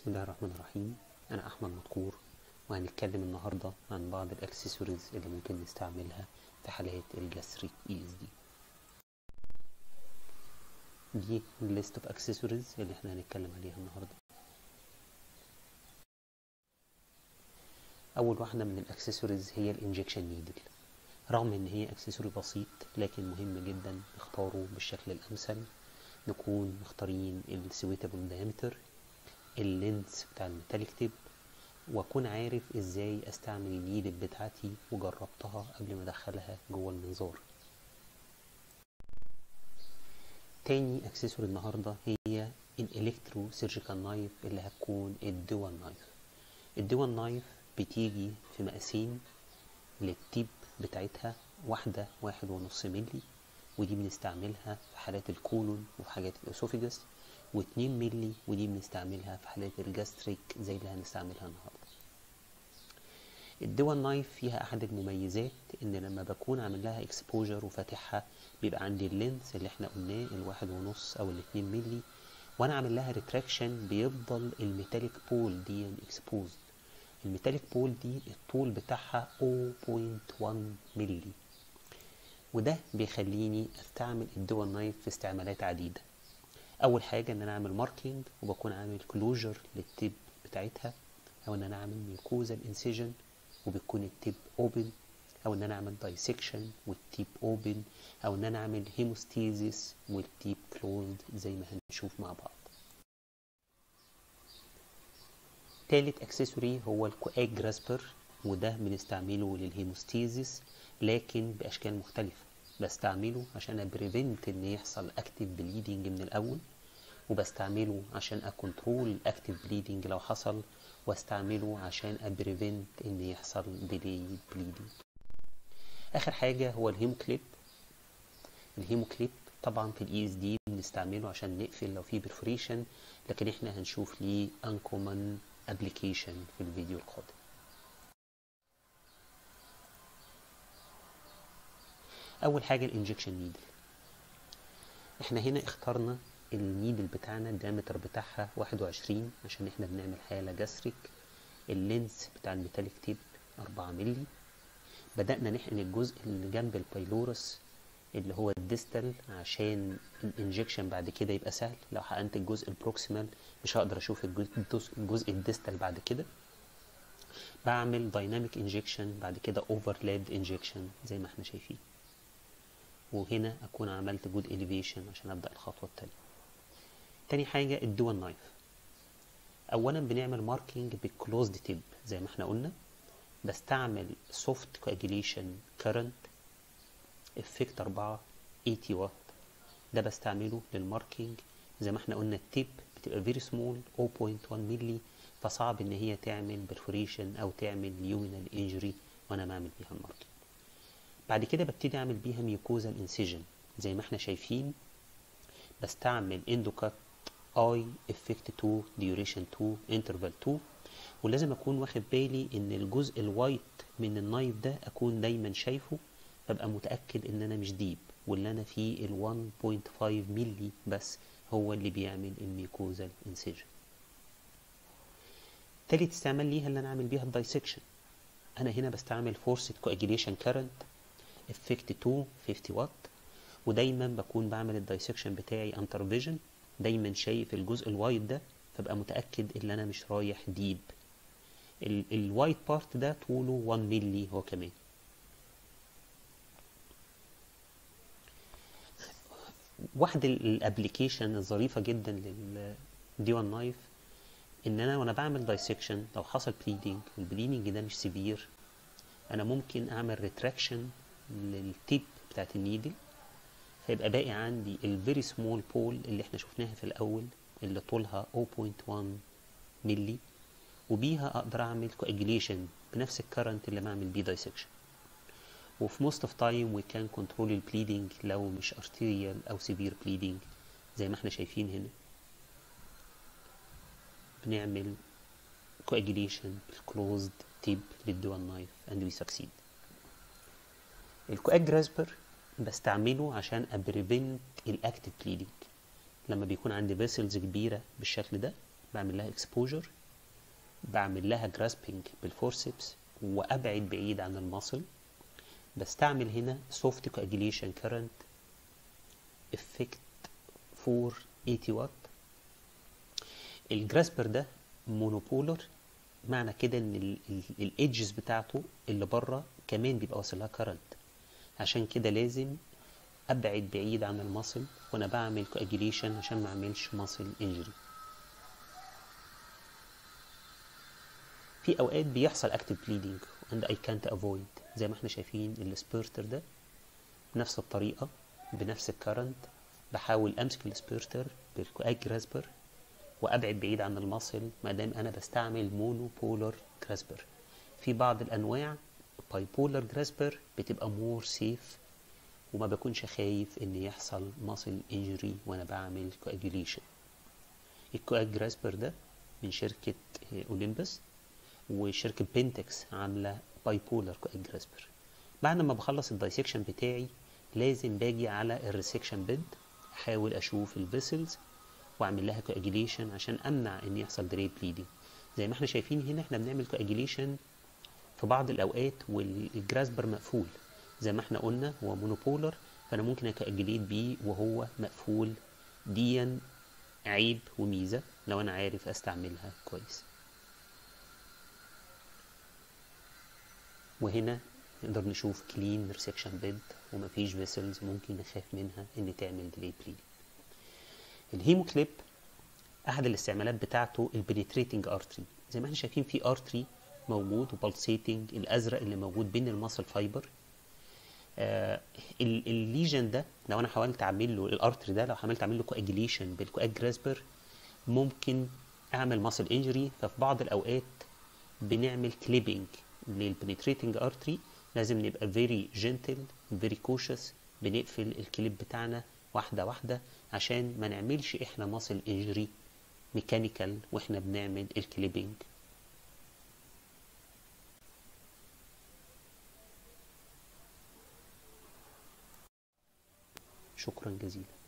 بسم الله الرحمن الرحيم أنا أحمد مذكور وهنتكلم النهاردة عن بعض الأكسسوارز اللي ممكن نستعملها في حالات الجاستريك اي اس دي دي الليست اوف اكسسوارز اللي احنا هنتكلم عليها النهارده اول واحده من الاكسسوارز هي الانجكشن نيدل رغم ان هي اكسسوري بسيط لكن مهم جدا نختاره بالشكل الامثل نكون مختارين السويتابل دايمتر اللينس بتاع الميتاليك تيب واكون عارف ازاي استعمل النيدل بتاعتي وجربتها قبل ما ادخلها جوه المنظار تاني اكسسوري النهارده هي الالكترو سيرجيكال نايف اللي هتكون الدول نايف الدول نايف بتيجي في مقاسين للتيب بتاعتها واحدة واحد ونص ملي ودي بنستعملها في حالات الكولون وفي حاجات الاسوفيجاس واتنين ملي ودي بنستعملها في حالات الجاستريك زي اللي هنستعملها النهارده الدول نايف فيها احد المميزات ان لما بكون عامل لها اكسبوجر وفاتحها بيبقى عندي اللينس اللي احنا قلناه الواحد ونص او الاتنين ملي وانا عامل لها ريتراكشن بيفضل الميتاليك بول دي اكسبوزد الميتاليك بول دي الطول بتاعها 0.1 ملي وده بيخليني استعمل الدول نايف في استعمالات عديدة اول حاجة ان انا اعمل ماركينج وبكون عامل كلوجر للتيب بتاعتها او ان انا اعمل ميوكوزال انسيجن وبيكون التيب اوبن او ان انا اعمل دايسكشن والتيب اوبن او ان انا اعمل هيموستيزيس والتيب كلوزد زي ما هنشوف مع بعض تالت اكسسوري هو الكواج جراسبر وده بنستعمله للهيموستيزيس لكن باشكال مختلفه بستعمله عشان ابريفنت ان يحصل اكتيف بليدنج من الاول وبستعمله عشان اكونترول اكتيف بليدنج لو حصل واستعمله عشان ابريفنت ان يحصل ديلي بليدنج اخر حاجه هو الهيمو كليب الهيمو كليب طبعا في الاي اس دي بنستعمله عشان نقفل لو في برفوريشن لكن احنا هنشوف ليه انكومن ابلكيشن في الفيديو القادم اول حاجه الانجكشن نيدل احنا هنا اخترنا النيدل بتاعنا الديامتر بتاعها 21 عشان احنا بنعمل حاله جاستريك اللينس بتاع الميتاليك تيب 4 مللي بدأنا نحقن الجزء اللي جنب البايلورس اللي هو الديستال عشان الانجكشن بعد كده يبقى سهل لو حقنت الجزء البروكسيمال مش هقدر اشوف الجزء, الجزء الديستال بعد كده بعمل دايناميك انجكشن بعد كده اوفرلاد انجكشن زي ما احنا شايفين وهنا اكون عملت جود اليفيشن عشان ابدا الخطوه التانية تاني حاجه الدول نايف اولا بنعمل ماركينج بالكلوزد تيب زي ما احنا قلنا بستعمل سوفت كواجيليشن كارنت افكت 4 80 واط ده بستعمله للماركينج زي ما احنا قلنا التيب بتبقى فيري سمول 0.1 ملي فصعب ان هي تعمل برفوريشن او تعمل يومينال انجري وانا بعمل بيها الماركينج بعد كده ببتدي اعمل بيها ميوكوزال انسيجن زي ما احنا شايفين بستعمل اندوكات اي افكت 2 ديوريشن 2 انترفال 2 ولازم اكون واخد بالي ان الجزء الوايت من النايف ده اكون دايما شايفه فابقى متاكد ان انا مش ديب واللي انا فيه ال 1.5 ملي بس هو اللي بيعمل الميوكوزال انسيجن تالت استعمال ليها اللي انا اعمل بيها الدايسكشن انا هنا بستعمل فورسد كواجيليشن كارنت افكت 2 50 واط ودايما بكون بعمل الدايسكشن بتاعي انتر فيجن دايما شايف الجزء الوايت ده فابقى متاكد ان انا مش رايح ديب الوايت بارت ده طوله 1 ملي هو كمان واحد الابلكيشن الظريفه جدا للدي 1 نايف ان انا وانا بعمل دايسكشن لو حصل بليدنج والبليدنج ده مش سيفير انا ممكن اعمل ريتراكشن للتيب بتاعت النيدل فيبقى باقي عندي الفيري سمول بول اللي احنا شفناها في الاول اللي طولها 0.1 ملي وبيها اقدر اعمل كواجيليشن بنفس الكرنت اللي بعمل بيه دايسكشن وفي موست اوف تايم وي كان كنترول البليدنج لو مش ارتيريال او سيفير بليدنج زي ما احنا شايفين هنا بنعمل كواجيليشن بالكلوزد تيب للدول نايف اند وي سكسيد الكواج جراسبر بستعمله عشان ابريفنت الاكتيف بليدنج لما بيكون عندي فيسلز كبيره بالشكل ده بعمل لها اكسبوجر بعمل لها جراسبنج بالفورسبس وابعد بعيد عن المصل بستعمل هنا سوفت كواجيليشن كرنت افكت فور 80 وات الجراسبر ده مونوبولر معنى كده ان الايدجز بتاعته اللي بره كمان بيبقى واصل لها كرنت عشان كده لازم ابعد بعيد عن المصل وانا بعمل كواجيليشن عشان ما اعملش مصل انجري في اوقات بيحصل اكتف بليدنج and I can't avoid زي ما احنا شايفين السبيرتر ده بنفس الطريقة بنفس الكرنت بحاول امسك السبيرتر بالكواج جراسبر وابعد بعيد عن المصل ما دام انا بستعمل مونو بولر جراسبر في بعض الانواع باي بولر جراسبر بتبقى مور سيف وما بكونش خايف ان يحصل ماسل انجري وانا بعمل كواجوليشن الكواج جراسبر ده من شركة اولمبس وشركة بنتكس عاملة باي بولر كواج جراسبر بعد ما بخلص الدايسكشن بتاعي لازم باجي على الريسكشن بيد احاول اشوف الفيسلز واعمل لها كواجيليشن عشان امنع ان يحصل دري بليدنج زي ما احنا شايفين هنا احنا بنعمل كواجيليشن في بعض الاوقات والجراسبر مقفول زي ما احنا قلنا هو مونوبولر فانا ممكن اكاجيليت بيه وهو مقفول ديا عيب وميزه لو انا عارف استعملها كويس وهنا نقدر نشوف كلين ريسكشن بيد ومفيش فيسلز ممكن نخاف منها ان تعمل ديلي بليد الهيمو كليب احد الاستعمالات بتاعته البنتريتنج ارتري زي ما احنا شايفين في ارتري موجود وبلسيتنج الازرق اللي موجود بين الماسل فايبر آه الليجن ده لو انا حاولت اعمل له الارتري ده لو حاولت اعمل له كواجيليشن بالكواج جراسبر ممكن اعمل ماسل انجري ففي بعض الاوقات بنعمل كليبنج للبنتريتنج ارتري لازم نبقى very gentle very cautious بنقفل الكليب بتاعنا واحدة واحدة عشان ما نعملش احنا ماسل انجري ميكانيكال واحنا بنعمل الكليبنج شكرا جزيلا